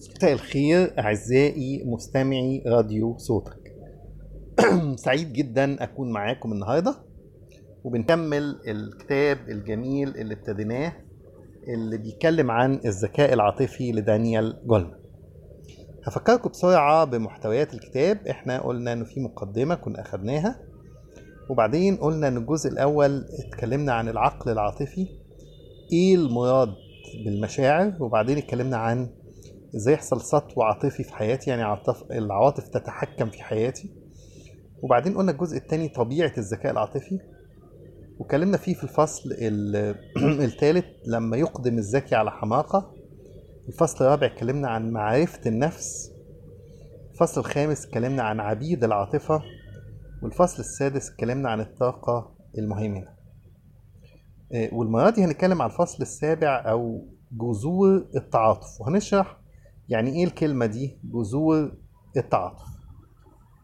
مساء الخير أعزائي مستمعي راديو صوتك سعيد جدا أكون معاكم النهاردة وبنكمل الكتاب الجميل اللي ابتديناه اللي بيتكلم عن الذكاء العاطفي لدانيال جولمان هفكركم بسرعة بمحتويات الكتاب احنا قلنا انه في مقدمة كنا اخدناها وبعدين قلنا ان الجزء الاول اتكلمنا عن العقل العاطفي ايه المراد بالمشاعر وبعدين اتكلمنا عن ازاي يحصل سطو عاطفي في حياتي يعني عاطف العواطف تتحكم في حياتي وبعدين قلنا الجزء الثاني طبيعة الذكاء العاطفي وكلمنا فيه في الفصل الثالث لما يقدم الذكي على حماقة الفصل الرابع اتكلمنا عن معرفة النفس الفصل الخامس اتكلمنا عن عبيد العاطفة والفصل السادس اتكلمنا عن الطاقة المهيمنة والمرة دي هنتكلم عن الفصل السابع أو جذور التعاطف وهنشرح يعني إيه الكلمة دي جذور التعاطف